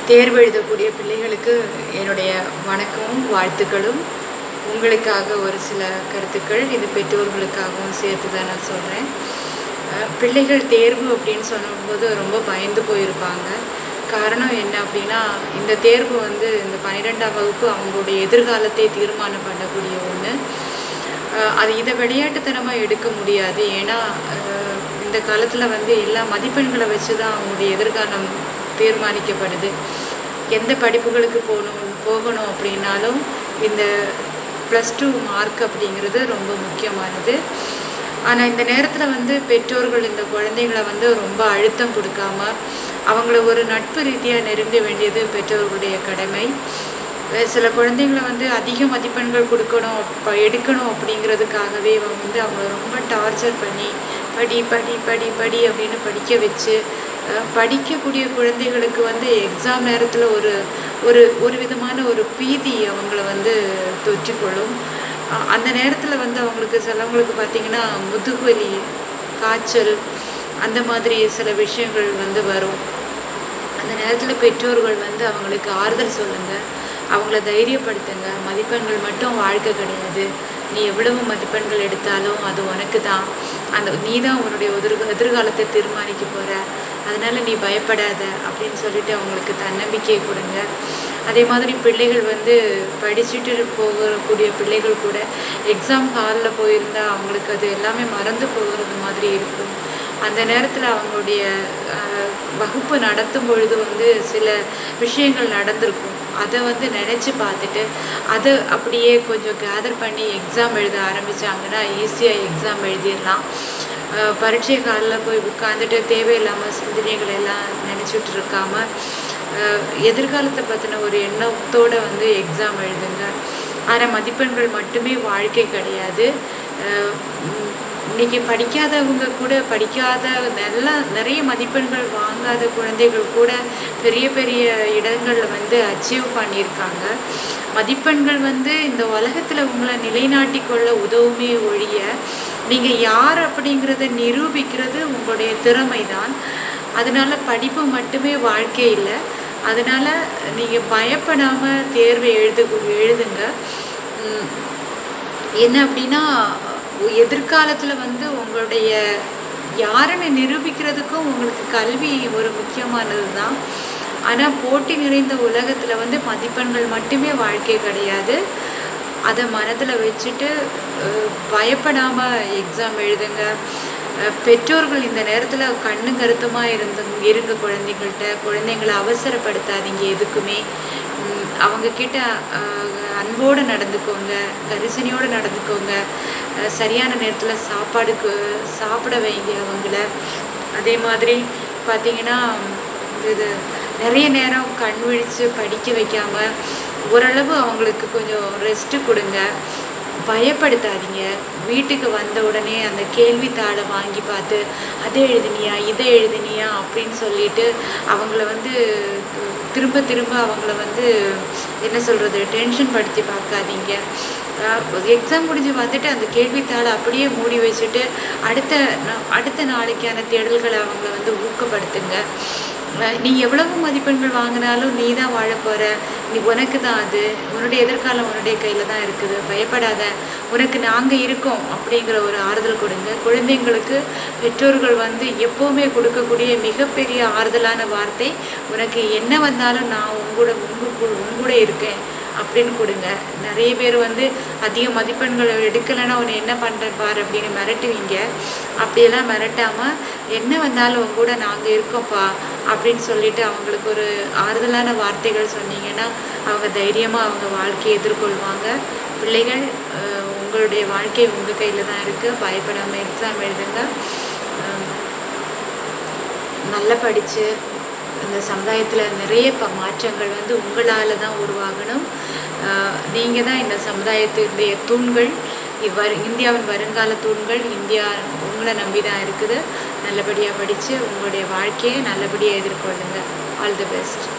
தேர்வு எழுதக்கூடிய பிள்ளைகளுக்கு என்னுடைய வணக்கமும் வாழ்த்துக்களும் உங்களுக்காக ஒரு சில கருத்துக்கள் இது பெற்றோர்களுக்காகவும் சேர்த்து தான் நான் சொல்கிறேன் பிள்ளைகள் தேர்வு அப்படின்னு சொல்லும்போது ரொம்ப பயந்து போயிருப்பாங்க காரணம் என்ன அப்படின்னா இந்த தேர்வு வந்து இந்த பன்னிரெண்டாம் வகுப்பு அவங்களுடைய எதிர்காலத்தை தீர்மானம் பண்ணக்கூடிய ஒன்று அது இதை விளையாட்டுத்தனமாக எடுக்க முடியாது ஏன்னா அஹ், இந்த காலத்தில் வந்து எல்லா மதிப்பெண்களை வச்சு தான் அவங்களுடைய எதிர்காலம் தீர்மானிக்கப்படுது எந்த படிப்புகளுக்கு போகணும் போகணும் அப்படின்னாலும் இந்த ப்ளஸ் டூ மார்க் அப்படிங்கிறது ரொம்ப முக்கியமானது ஆனால் இந்த நேரத்தில் வந்து பெற்றோர்கள் இந்த குழந்தைகளை வந்து ரொம்ப அழுத்தம் கொடுக்காம அவங்கள ஒரு நட்பு ரீதியாக நெருங்க வேண்டியது பெற்றோர்களுடைய கடமை அஹ் சில குழந்தைங்களை வந்து அதிக மதிப்பெண்கள் கொடுக்கணும் அப்ப எடுக்கணும் அப்படிங்கிறதுக்காகவே அவங்க வந்து அவங்கள ரொம்ப டார்ச்சர் பண்ணி படி படி படி படி அப்படின்னு படிக்க வச்சு அஹ் படிக்கக்கூடிய குழந்தைகளுக்கு வந்து எக்ஸாம் நேரத்தில் ஒரு ஒரு ஒரு விதமான ஒரு பீதி அவங்கள வந்து தொற்றிக்கொள்ளும் அஹ் அந்த நேரத்தில் வந்து அவங்களுக்கு சிலவங்களுக்கு பார்த்திங்கன்னா முதுகுவலி காய்ச்சல் அந்த மாதிரி சில விஷயங்கள் வந்து வரும் அந்த நேரத்தில் பெற்றோர்கள் வந்து அவங்களுக்கு ஆறுதல் சொல்லுங்கள் அவங்கள தைரியப்படுத்துங்க மதிப்பெண்கள் மட்டும் வாழ்க்கை கிடையாது நீ எவ்வளவு மதிப்பெண்கள் எடுத்தாலும் அது உனக்கு தான் அந்த நீ தான் உன்னுடைய எதிர்க எதிர்காலத்தை தீர்மானிக்க போகிற அதனால் நீ பயப்படாத அப்படின்னு சொல்லிட்டு அவங்களுக்கு தன்னம்பிக்கையை கொடுங்க அதே மாதிரி பிள்ளைகள் வந்து படிச்சுட்டு போகக்கூடிய பிள்ளைகள் கூட எக்ஸாம் ஹாலில் போயிருந்தா அவங்களுக்கு அது எல்லாமே மறந்து போகிறது மாதிரி இருக்கும் அந்த நேரத்தில் அவங்களுடைய அஹ், வகுப்பு நடத்தும் பொழுது வந்து சில விஷயங்கள் நடந்திருக்கும் அதை வந்து நினச்சி பார்த்துட்டு அதை அப்படியே கொஞ்சம் கேதர் பண்ணி எக்ஸாம் எழுத ஆரம்பித்தாங்கன்னா ஈஸியாக எக்ஸாம் எழுதிடலாம் அஹ், பரீட்சை காலில் போய் உட்காந்துட்டு தேவையில்லாமல் சிந்தனைகள் எல்லாம் நினச்சிட்டு இருக்காம அஹ், எதிர்காலத்தை பற்றின ஒரு எண்ணத்தோடு வந்து எக்ஸாம் எழுதுங்க ஆனால் மதிப்பெண்கள் மட்டுமே வாழ்க்கை கிடையாது அஹ், உம், இன்னைக்கு படிக்காதவங்க கூட படிக்காத நல்லா நிறைய மதிப்பெண்கள் வாங்காத குழந்தைகள் கூட பெரிய பெரிய இடங்களில் வந்து அச்சீவ் பண்ணியிருக்காங்க மதிப்பெண்கள் வந்து இந்த உலகத்தில் உங்களை நிலைநாட்டி கொள்ள உதவுமே ஒழிய நீங்கள் யார் அப்படிங்கிறத நிரூபிக்கிறது உங்களுடைய திறமை தான் அதனால படிப்பு மட்டுமே வாழ்க்கை இல்லை அதனால் நீங்கள் பயப்படாமல் தேர்வை எழுது எழுதுங்க உம், என்ன அப்படின்னா எதிர்காலத்தில் வந்து உங்களுடைய யாருன்னு நிரூபிக்கிறதுக்கும் உங்களுக்கு கல்வி ஒரு முக்கியமானது தான் ஆனால் போட்டி நிறைந்த உலகத்தில் வந்து மதிப்பெண்கள் மட்டுமே வாழ்க்கை கிடையாது அதை மனதில் வச்சுட்டு பயப்படாமல் எக்ஸாம் எழுதுங்க அஹ் பெற்றோர்கள் இந்த நேரத்தில் கண்ணு கருத்துமாக இருந்து இருங்க குழந்தைங்கள்ட்ட குழந்தைங்களை அவசரப்படுத்தாதீங்க எதுக்குமே உம், அவங்க கிட்ட அஹ், அன்போடு நடந்துக்கோங்க கரிசனையோடு நடந்துக்கோங்க அஹ், சரியான நேரத்தில் சாப்பாடுக்கு சாப்பிட வைங்க அவங்கள அதே மாதிரி பார்த்தீங்கன்னா இது நிறைய நேரம் கண் விழித்து படிக்க வைக்காம ஓரளவு அவங்களுக்கு கொஞ்சம் ரெஸ்ட்டு கொடுங்க பயப்படுத்தாதீங்க வீட்டுக்கு வந்த உடனே அந்த கேள்வித்தாளை வாங்கி பார்த்து அதை எழுதினியா இதை எழுதினியா அப்படின்னு சொல்லிட்டு அவங்கள வந்து திரும்ப திரும்ப அவங்கள வந்து என்ன சொல்கிறது டென்ஷன் படுத்தி பார்க்காதீங்க எக்ஸாம் முடிஞ்சு வந்துட்டு அந்த கேள்வித்தாளை அப்படியே மூடி வச்சுட்டு அடுத்த நா- அடுத்த நாளைக்கான தேடல்களை அவங்கள வந்து ஊக்கப்படுத்துங்க அஹ் நீ எவ்வளவு மதிப்பெண்கள் வாங்கினாலும் நீ தான் வாழ போகிற நீ உனக்கு தான் அது உன்னுடைய எதிர்காலம் உன்னுடைய கையில் தான் இருக்குது பயப்படாத உனக்கு நாங்கள் இருக்கோம் அப்படிங்கிற ஒரு ஆறுதல் கொடுங்க குழந்தைங்களுக்கு பெற்றோர்கள் வந்து எப்போவுமே கொடுக்கக்கூடிய மிகப்பெரிய ஆறுதலான வார்த்தை உனக்கு என்ன வந்தாலும் நான் உங்கூட உங்க கூ- உங்கூட இருக்கேன் அப்படின்னு கொடுங்க நிறைய பேர் வந்து அதிக மதிப்பெண்கள் எடுக்கலைன்னா உன்னை என்ன பண்ணுற பாரு அப்படின்னு மிரட்டுவீங்க அப்படியெல்லாம் மிரட்டாமல் என்ன வந்தாலும் உங்க கூட நாங்கள் இருக்கோம்ப்பா அப்படின்னு சொல்லிட்டு அவங்களுக்கு ஒரு ஆறுதலான வார்த்தைகள் சொன்னீங்கன்னா அவங்க தைரியமாக அவங்க வாழ்க்கையை எதிர்கொள்வாங்க பிள்ளைகள் அஹ், உங்களுடைய வாழ்க்கை உங்கள் கையில் தான் இருக்குது பயப்படாமல் எக்ஸாம் எழுதுங்க அஹ், நல்லா படித்து இந்த சமுதாயத்தில் நிறைய ப மாற்றங்கள் வந்து உங்களால் தான் உருவாகணும் நீங்கள் தான் இந்த சமுதாயத்தினுடைய தூண்கள் இவ்வாறு இந்தியாவின் வருங்கால தூண்கள் இந்தியா உங்களை நம்பி தான் இருக்குது நல்லபடியாக படித்து உங்களுடைய வாழ்க்கையை நல்லபடியாக எதிர்கொள்ளுங்க ஆல் தி பெஸ்ட்